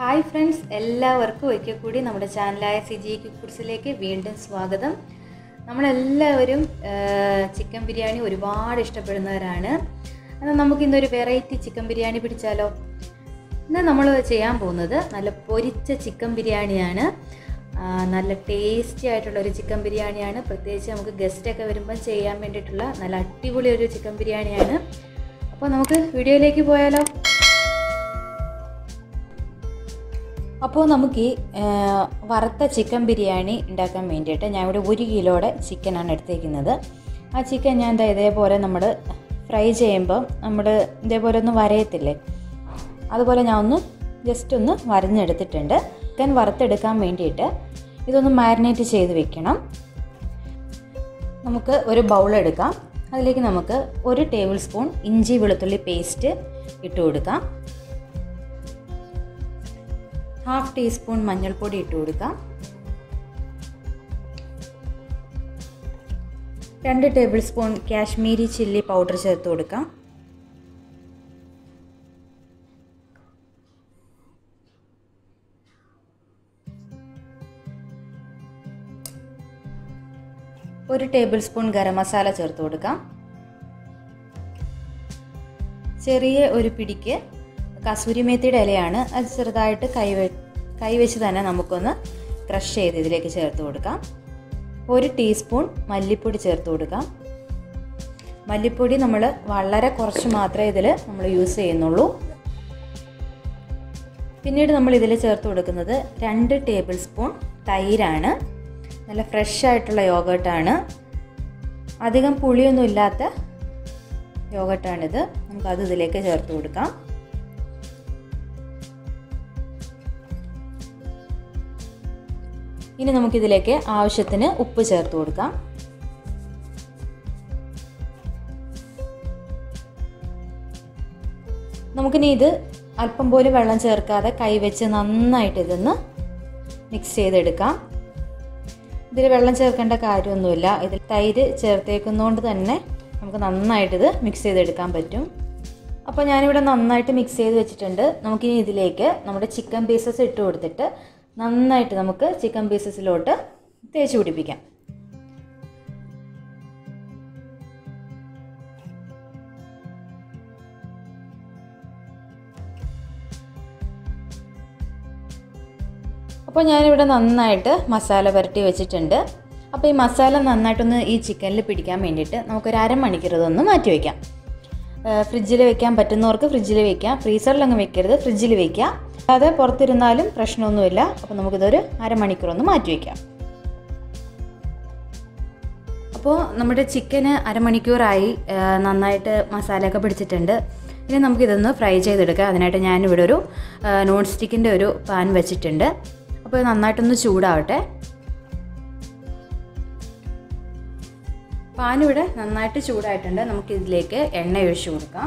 hi friends എല്ലാവർക്കും ഒരിക്കൽ കൂടി നമ്മുടെ ചാനലായ സി ജി കുക്കൂർസിലേക്ക് വീണ്ടും സ്വാഗതം നമ്മളെല്ലാവരും ചിക്കൻ ബിരിയാണി ഒരുപാട് ഇഷ്ടപ്പെടുന്നവരാണ് എന്നാൽ നമുക്ക് ഇന്നൊരു വെറൈറ്റി ചിക്കൻ ബിരിയാണി പിടിച്ചാലോ ഇന്ന് നമ്മൾ ചെയ്യാൻ പോകുന്നത് നല്ല പൊരിച്ച ചിക്കൻ ബിരിയാണിയാണ് ആ, നല്ല ടേസ്റ്റി ആയിട്ടുള്ള ഒരു ചിക്കൻ ബിരിയാണിയാണ് പ്രത്യേകിച്ച് നമുക്ക് ഗസ്റ്റൊക്കെ വരുമ്പം ചെയ്യാൻ വേണ്ടിയിട്ടുള്ള നല്ല അടിപൊളി ഒരു ചിക്കൻ ബിരിയാണിയാണ് അപ്പോൾ നമുക്ക് വീഡിയോയിലേക്ക് പോയാലോ അപ്പോൾ നമുക്ക് ഈ ആ, വറുത്ത ചിക്കൻ ബിരിയാണി ഉണ്ടാക്കാൻ വേണ്ടിയിട്ട് ഞാൻ ഇവിടെ ഒരു കിലോയുടെ ചിക്കനാണ് എടുത്തേക്കുന്നത് ആ ചിക്കൻ ഞാൻ ദാ ഇതേപോലെ നമ്മൾ ഫ്രൈ ചെയ്യുമ്പോൾ നമ്മൾ ഇതേപോലെ ഒന്ന് വരയത്തില്ലേ അതുപോലെ ഞാൻ ഒന്ന് ജസ്റ്റ് ഒന്ന് വരഞ്ഞെടുത്തിട്ടുണ്ട് ചിക്കൻ വറുത്തെടുക്കാൻ വേണ്ടിയിട്ട് ഇതൊന്ന് മാരിനേറ്റ് ചെയ്ത് വെക്കണം നമുക്ക് ഒരു ബൗൾ എടുക്കാം അതിലേക്ക് നമുക്ക് ഒരു ടേബിൾ സ്പൂൺ ഇഞ്ചി വെളുത്തുള്ളി പേസ്റ്റ് ഇട്ട് കൊടുക്കാം ഹാഫ് ടീസ്പൂൺ മഞ്ഞൾപ്പൊടി ഇട്ട് കൊടുക്കാം രണ്ട് tablespoon Kashmiri chilli powder ചേർത്ത് കൊടുക്കാം ഒരു ടേബിൾ സ്പൂൺ ഗരം മസാല ചേർത്ത് കൊടുക്കാം ചെറിയ ഒരു പിടിക്ക് കസൂരി മേത്തിയുടെ ഇലയാണ് അത് ചെറുതായിട്ട് കൈവെ കൈവച്ച് തന്നെ നമുക്കൊന്ന് ക്രഷ് ചെയ്ത് ഇതിലേക്ക് ചേർത്ത് കൊടുക്കാം ഒരു ടീസ്പൂൺ മല്ലിപ്പൊടി ചേർത്ത് കൊടുക്കാം മല്ലിപ്പൊടി നമ്മൾ വളരെ കുറച്ച് മാത്രമേ ഇതിൽ നമ്മൾ യൂസ് ചെയ്യുന്നുള്ളൂ പിന്നീട് നമ്മൾ ഇതിൽ ചേർത്ത് കൊടുക്കുന്നത് രണ്ട് ടേബിൾ സ്പൂൺ തൈരാണ് നല്ല ഫ്രഷ് ആയിട്ടുള്ള യോഗട്ടാണ് അധികം പുളിയൊന്നും ഇല്ലാത്ത യോഗട്ടാണിത് നമുക്കത് ഇതിലേക്ക് ചേർത്ത് കൊടുക്കാം ഇനി നമുക്കിതിലേക്ക് ആവശ്യത്തിന് ഉപ്പ് ചേർത്ത് കൊടുക്കാം നമുക്കിനി ഇത് അല്പം പോലും വെള്ളം ചേർക്കാതെ കൈവച്ച് നന്നായിട്ട് ഇതൊന്ന് മിക്സ് ചെയ്തെടുക്കാം ഇതിൽ വെള്ളം ചേർക്കേണ്ട കാര്യമൊന്നുമില്ല ഇതിൽ തൈര് ചേർത്തേക്കുന്നതുകൊണ്ട് തന്നെ നമുക്ക് നന്നായിട്ടിത് മിക്സ് ചെയ്തെടുക്കാൻ പറ്റും അപ്പോൾ ഞാനിവിടെ നന്നായിട്ട് മിക്സ് ചെയ്ത് വെച്ചിട്ടുണ്ട് നമുക്കിനി ഇതിലേക്ക് നമ്മുടെ ചിക്കൻ പീസസ് ഇട്ട് കൊടുത്തിട്ട് നന്നായിട്ട് നമുക്ക് ചിക്കൻ പീസസിലോട്ട് തേച്ച് പിടിപ്പിക്കാം അപ്പോൾ ഞാനിവിടെ നന്നായിട്ട് മസാല പുരട്ടി വെച്ചിട്ടുണ്ട് അപ്പോൾ ഈ മസാല നന്നായിട്ടൊന്ന് ഈ ചിക്കനിൽ പിടിക്കാൻ വേണ്ടിയിട്ട് നമുക്കൊരു അരമണിക്കൂർ ഇതൊന്ന് മാറ്റി വയ്ക്കാം ഫ്രിഡ്ജിൽ വെക്കാൻ പറ്റുന്നവർക്ക് ഫ്രിഡ്ജിൽ വെക്കാം ഫ്രീസറിലങ്ങ് വെക്കരുത് ഫ്രിഡ്ജിൽ വെക്കാം അല്ലാതെ പുറത്തിരുന്നാലും പ്രശ്നമൊന്നുമില്ല അപ്പോൾ നമുക്കിതൊരു അരമണിക്കൂർ ഒന്ന് മാറ്റി വയ്ക്കാം അപ്പോൾ നമ്മുടെ ചിക്കന് അരമണിക്കൂറായി നന്നായിട്ട് മസാലയൊക്കെ പിടിച്ചിട്ടുണ്ട് ഇനി നമുക്കിതൊന്ന് ഫ്രൈ ചെയ്തെടുക്കാം അതിനായിട്ട് ഞാനിവിടെ ഒരു നോൺ സ്റ്റിക്കിൻ്റെ ഒരു പാൻ വെച്ചിട്ടുണ്ട് അപ്പോൾ ഇത് നന്നായിട്ടൊന്ന് ചൂടാവട്ടെ പാൻ ഇവിടെ നന്നായിട്ട് ചൂടായിട്ടുണ്ട് നമുക്ക് ഇതിലേക്ക് എണ്ണ ഒഴിച്ചു കൊടുക്കാം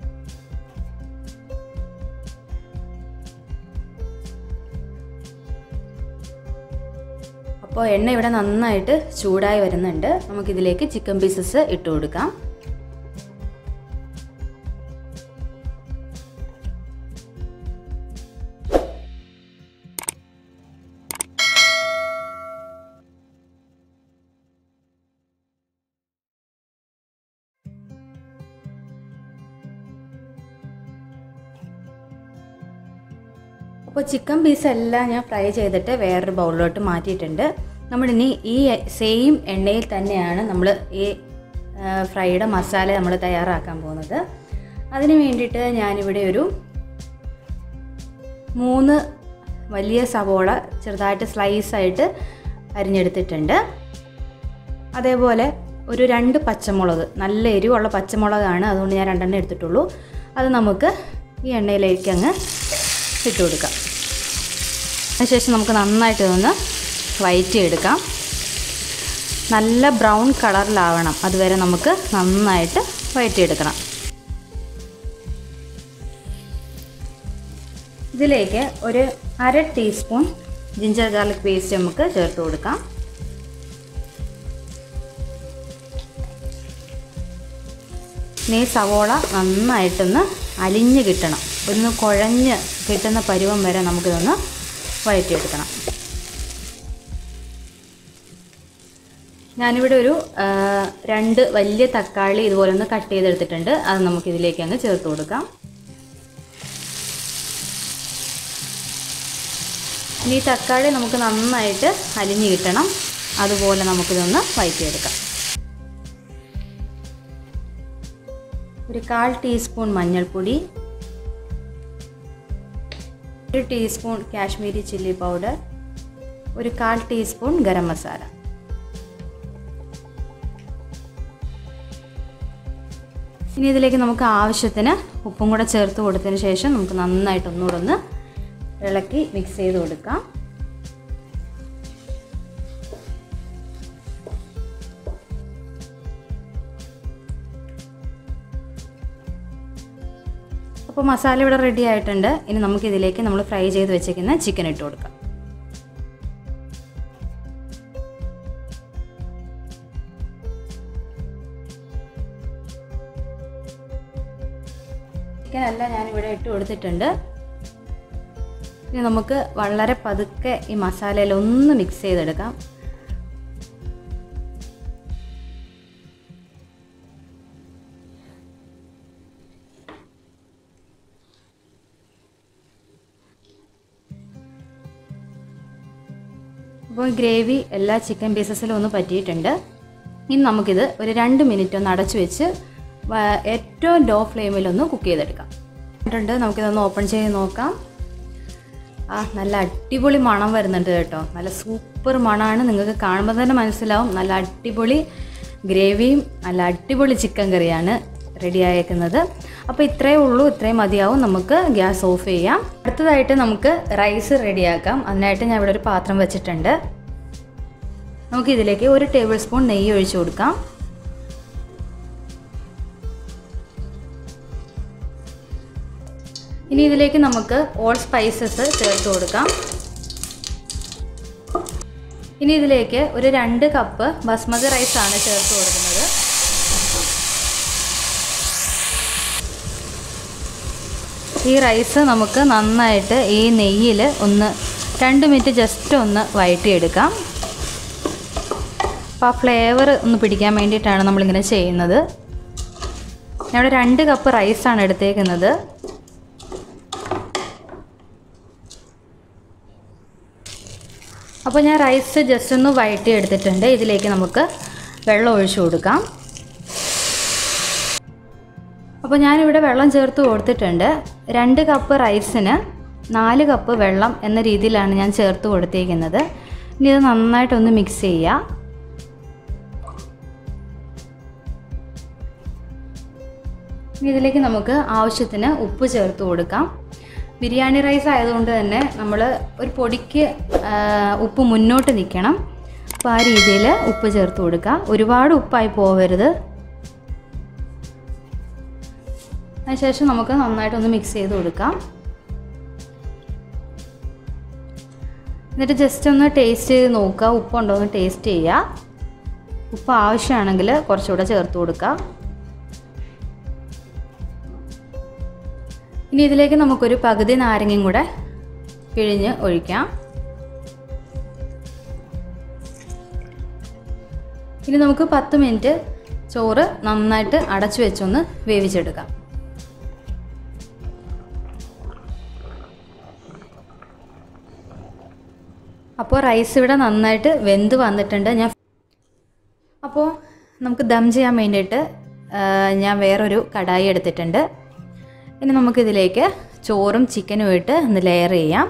അപ്പോൾ എണ്ണ ഇവിടെ നന്നായിട്ട് ചൂടായി വരുന്നുണ്ട് നമുക്കിതിലേക്ക് ചിക്കൻ പീസസ് ഇട്ട് കൊടുക്കാം അപ്പോൾ ചിക്കൻ പീസ് എല്ലാം ഞാൻ ഫ്രൈ ചെയ്തിട്ട് വേറൊരു ബൗളിലോട്ട് മാറ്റിയിട്ടുണ്ട് നമ്മളിനി ഈ സെയിം എണ്ണയിൽ തന്നെയാണ് നമ്മൾ ഈ ഫ്രൈഡ് മസാല നമ്മൾ തയ്യാറാക്കാൻ പോകുന്നത് അതിന് വേണ്ടിയിട്ട് ഞാനിവിടെ ഒരു മൂന്ന് വലിയ സവോള ചെറുതായിട്ട് സ്ലൈസായിട്ട് അരിഞ്ഞെടുത്തിട്ടുണ്ട് അതേപോലെ ഒരു രണ്ട് പച്ചമുളക് നല്ല എരിവുള്ള പച്ചമുളകാണ് അതുകൊണ്ട് ഞാൻ രണ്ടെണ്ണം എടുത്തിട്ടുള്ളൂ അത് നമുക്ക് ഈ എണ്ണയിലേക്ക് അങ്ങ് ഇട്ട് കൊടുക്കാം അതിനുശേഷം നമുക്ക് നന്നായിട്ട് ഇതൊന്ന് വയറ്റിയെടുക്കാം നല്ല ബ്രൗൺ കളറിലാവണം അതുവരെ നമുക്ക് നന്നായിട്ട് വയറ്റിയെടുക്കണം ഇതിലേക്ക് ഒരു അര ടീസ്പൂൺ ജിഞ്ചർ ഗാർലിക് പേസ്റ്റ് നമുക്ക് ചേർത്ത് കൊടുക്കാം ഇനി സവോള നന്നായിട്ടൊന്ന് അലിഞ്ഞ് കിട്ടണം ഒന്ന് കുഴഞ്ഞ് കിട്ടുന്ന പരുവം വരെ നമുക്കിതൊന്ന് വഴറ്റിയെടുക്കണം ഞാനിവിടെ ഒരു ആ, രണ്ട് വലിയ തക്കാളി ഇതുപോലെ ഒന്ന് കട്ട് ചെയ്തെടുത്തിട്ടുണ്ട് അത് നമുക്കിതിലേക്ക് അങ്ങ് ചേർത്ത് കൊടുക്കാം ഇനി ഈ തക്കാളി നമുക്ക് നന്നായിട്ട് അലിഞ്ഞ് കിട്ടണം അതുപോലെ നമുക്കിതൊന്ന് വഴറ്റിയെടുക്കാം ഒരു കാൽ ടീസ്പൂൺ മഞ്ഞൾപ്പൊടി ഒരു ടീസ്പൂൺ കാശ്മീരി ചില്ലി പൗഡർ ഒരു കാൽ ടീസ്പൂൺ ഗരം മസാല ഇനി ഇതിലേക്ക് നമുക്ക് ആവശ്യത്തിന് ഉപ്പും കൂടെ ചേർത്ത് കൊടുത്തതിന് ശേഷം നമുക്ക് നന്നായിട്ട് ഒന്നുകൂടെ ഒന്ന് ഇളക്കി മിക്സ് ചെയ്ത് കൊടുക്കാം അപ്പോൾ മസാല ഇവിടെ റെഡി ആയിട്ടുണ്ട് ഇനി നമുക്ക് ഇതിലേക്ക് നമ്മൾ ഫ്രൈ ചെയ്ത് വെച്ചേക്കുന്ന ചിക്കൻ ഇട്ട് കൊടുക്കാം ചിക്കൻ എല്ലാം ഞാനിവിടെ ഇട്ട് കൊടുത്തിട്ടുണ്ട് ഇനി നമുക്ക് വളരെ പതുക്കെ ഈ മസാലയിൽ ഒന്ന് മിക്സ് ചെയ്തെടുക്കാം അപ്പോൾ ഗ്രേവി എല്ലാ ചിക്കൻ പീസസിലും ഒന്ന് പറ്റിയിട്ടുണ്ട് ഇനി നമുക്കിത് ഒരു രണ്ട് മിനിറ്റ് ഒന്ന് അടച്ചു വെച്ച് വ- ഏറ്റവും ലോ ഫ്ലെയിമിലൊന്ന് കുക്ക് ചെയ്തെടുക്കാം എന്നിട്ടുണ്ട് നമുക്കിതൊന്ന് ഓപ്പൺ ചെയ്ത് നോക്കാം ആ നല്ല അടിപൊളി മണം വരുന്നുണ്ട് കേട്ടോ നല്ല സൂപ്പർ മണമാണ് നിങ്ങൾക്ക് കാണുമ്പോൾ തന്നെ മനസ്സിലാവും നല്ല അടിപൊളി ഗ്രേവിയും നല്ല അടിപൊളി ചിക്കൻ കറിയാണ് റെഡി ആയേക്കുന്നത് അപ്പോൾ ഇത്രയേ ഉള്ളൂ ഇത്രയും മതിയാവും നമുക്ക് ഗ്യാസ് ഓഫ് ചെയ്യാം അടുത്തതായിട്ട് നമുക്ക് റൈസ് റെഡിയാക്കാം അതിനായിട്ട് ഞാൻ ഇവിടെ ഒരു പാത്രം വെച്ചിട്ടുണ്ട് നമുക്ക് ഇതിലേക്ക് ഒരു ടേബിൾ സ്പൂൺ നെയ്യ് ഒഴിച്ചു കൊടുക്കാം ഇനി ഇതിലേക്ക് നമുക്ക് ഓൾ സ്പൈസസ് ചേർത്ത് കൊടുക്കാം ഇനി ഇതിലേക്ക് ഒരു രണ്ട് കപ്പ് ബസ്മതി റൈസ് ആണ് ചേർത്ത് കൊടുക്കുന്നത് ഈ റൈസ് നമുക്ക് നന്നായിട്ട് ഈ നെയ്യിൽ ഒന്ന് രണ്ട് മിനിറ്റ് ജസ്റ്റ് ഒന്ന് വഴറ്റിയെടുക്കാം അപ്പോൾ ആ ഫ്ലേവർ ഒന്ന് പിടിക്കാൻ വേണ്ടിയിട്ടാണ് നമ്മളിങ്ങനെ ചെയ്യുന്നത് ഞാൻ ഇവിടെ രണ്ട് കപ്പ് റൈസാണ് എടുത്തേക്കുന്നത് അപ്പോൾ ഞാൻ റൈസ് ജസ്റ്റ് ഒന്ന് വഴറ്റി എടുത്തിട്ടുണ്ട് ഇതിലേക്ക് നമുക്ക് വെള്ളം ഒഴിച്ചു കൊടുക്കാം അപ്പോൾ ഞാനിവിടെ വെള്ളം ചേർത്ത് കൊടുത്തിട്ടുണ്ട് രണ്ട് കപ്പ് റൈസിന് നാല് കപ്പ് വെള്ളം എന്ന രീതിയിലാണ് ഞാൻ ചേർത്ത് കൊടുത്തേക്കുന്നത് ഇനി ഇത് നന്നായിട്ടൊന്ന് മിക്സ് ചെയ്യുക ഇനി ഇതിലേക്ക് നമുക്ക് ആവശ്യത്തിന് ഉപ്പ് ചേർത്ത് കൊടുക്കാം ബിരിയാണി റൈസ് ആയതുകൊണ്ട് തന്നെ നമ്മൾ ഒരു പൊടിക്ക് ആ, ഉപ്പ് മുന്നോട്ട് നിൽക്കണം അപ്പോൾ ആ രീതിയിൽ ഉപ്പ് ചേർത്ത് കൊടുക്കുക ഒരുപാട് ഉപ്പായി പോവരുത് അതിനുശേഷം നമുക്ക് നന്നായിട്ടൊന്ന് മിക്സ് ചെയ്ത് കൊടുക്കാം എന്നിട്ട് ജസ്റ്റ് ഒന്ന് ടേസ്റ്റ് ചെയ്ത് നോക്കുക ഉപ്പുണ്ടോ എന്ന് ടേസ്റ്റ് ചെയ്യുക ഉപ്പ് ആവശ്യമാണെങ്കിൽ കുറച്ചുകൂടെ ചേർത്ത് കൊടുക്കുക ഇനി ഇതിലേക്ക് നമുക്കൊരു പകുതി നാരങ്ങയും കൂടെ പിഴിഞ്ഞ് ഒഴിക്കാം ഇനി നമുക്ക് പത്ത് മിനിറ്റ് ചോറ് നന്നായിട്ട് അടച്ചു വെച്ചൊന്ന് വേവിച്ചെടുക്കാം അപ്പോൾ റൈസ് ഇവിടെ നന്നായിട്ട് വെന്ത് വന്നിട്ടുണ്ട് ഞാൻ അപ്പോൾ നമുക്ക് ദം ചെയ്യാൻ വേണ്ടിയിട്ട് ആ, ഞാൻ വേറൊരു കടായി എടുത്തിട്ടുണ്ട് ഇനി നമുക്കിതിലേക്ക് ചോറും ചിക്കനും ഇട്ട് ഒന്ന് ലെയർ ചെയ്യാം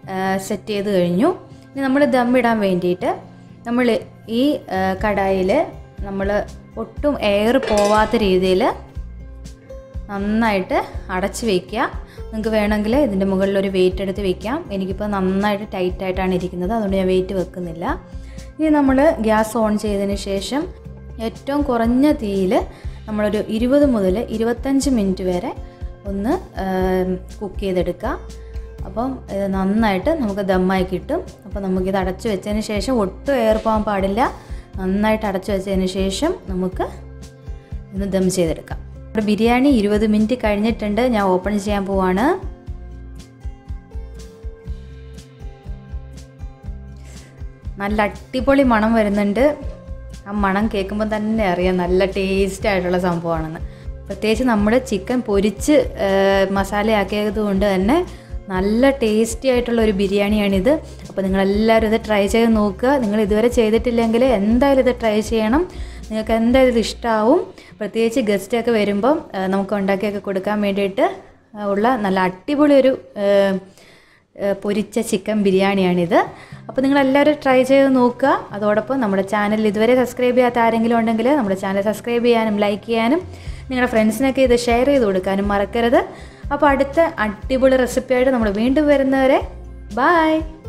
സെറ്റ് ചെയ്ത് കഴിഞ്ഞു ഇനി നമ്മൾ ദം ഇടാൻ വേണ്ടിയിട്ട് നമ്മൾ ഈ കടായിൽ നമ്മൾ ഒട്ടും എയർ പോവാത്ത രീതിയിൽ നന്നായിട്ട് അടച്ച് വയ്ക്കുക നിങ്ങൾക്ക് വേണമെങ്കിൽ ഇതിൻ്റെ മുകളിൽ ഒരു വെയിറ്റ് എടുത്ത് വെക്കാം എനിക്കിപ്പോൾ നന്നായിട്ട് ടൈറ്റായിട്ടാണ് ഇരിക്കുന്നത് അതുകൊണ്ട് ഞാൻ വെയിറ്റ് വെക്കുന്നില്ല ഇനി നമ്മൾ ഗ്യാസ് ഓൺ ചെയ്തതിന് ശേഷം ഏറ്റവും കുറഞ്ഞ തീയിൽ നമ്മളൊരു ഇരുപത് മുതൽ ഇരുപത്തഞ്ച് മിനിറ്റ് വരെ ഒന്ന് കുക്ക് ചെയ്തെടുക്കുക അപ്പം ഇത് നന്നായിട്ട് നമുക്ക് ദമ്മായി കിട്ടും അപ്പോൾ നമുക്കിത് അടച്ചു വെച്ചതിന് ശേഷം ഒട്ടും എയർ പോകാൻ പാടില്ല നന്നായിട്ട് അടച്ചു വെച്ചതിന് ശേഷം നമുക്ക് ഇന്ന് ദം ചെയ്തെടുക്കാം നമ്മുടെ ബിരിയാണി ഇരുപത് മിനിറ്റ് കഴിഞ്ഞിട്ടുണ്ട് ഞാൻ ഓപ്പൺ ചെയ്യാൻ പോവാണ് നല്ല അടിപൊളി മണം വരുന്നുണ്ട് ആ മണം കേൾക്കുമ്പോൾ തന്നെ അറിയാം നല്ല ടേസ്റ്റ് ആയിട്ടുള്ള സംഭവമാണെന്ന് പ്രത്യേകിച്ച് നമ്മൾ ചിക്കൻ പൊരിച്ച് മസാലയാക്കിയത് കൊണ്ട് തന്നെ നല്ല ടേസ്റ്റി ആയിട്ടുള്ള ഒരു ബിരിയാണിയാണിത് അപ്പോൾ നിങ്ങളെല്ലാവരും ഇത് ട്രൈ ചെയ്ത് നോക്കുക നിങ്ങൾ ഇതുവരെ ചെയ്തിട്ടില്ലെങ്കിൽ എന്തായാലും ഇത് ട്രൈ ചെയ്യണം നിങ്ങൾക്ക് എന്തായാലും ഇത് ഇഷ്ടമാവും പ്രത്യേകിച്ച് ഗസ്റ്റൊക്കെ വരുമ്പം നമുക്ക് ഉണ്ടാക്കിയൊക്കെ കൊടുക്കാൻ വേണ്ടിയിട്ട് ഉള്ള നല്ല അടിപൊളി ഒരു പൊരിച്ച ചിക്കൻ ബിരിയാണിയാണിത് അപ്പോൾ നിങ്ങളെല്ലാവരും ട്രൈ ചെയ്ത് നോക്കുക അതോടൊപ്പം നമ്മുടെ ചാനൽ ഇതുവരെ സബ്സ്ക്രൈബ് ചെയ്യാത്ത ആരെങ്കിലും ഉണ്ടെങ്കിൽ നമ്മുടെ ചാനൽ സബ്സ്ക്രൈബ് ചെയ്യാനും ലൈക്ക് ചെയ്യാനും നിങ്ങളുടെ ഫ്രണ്ട്സിനൊക്കെ ഇത് ഷെയർ ചെയ്ത് കൊടുക്കാനും മറക്കരുത് അപ്പോൾ അടുത്ത അടിപൊളി റെസിപ്പിയായിട്ട് നമ്മൾ വീണ്ടും വരുന്നവരെ ബായ്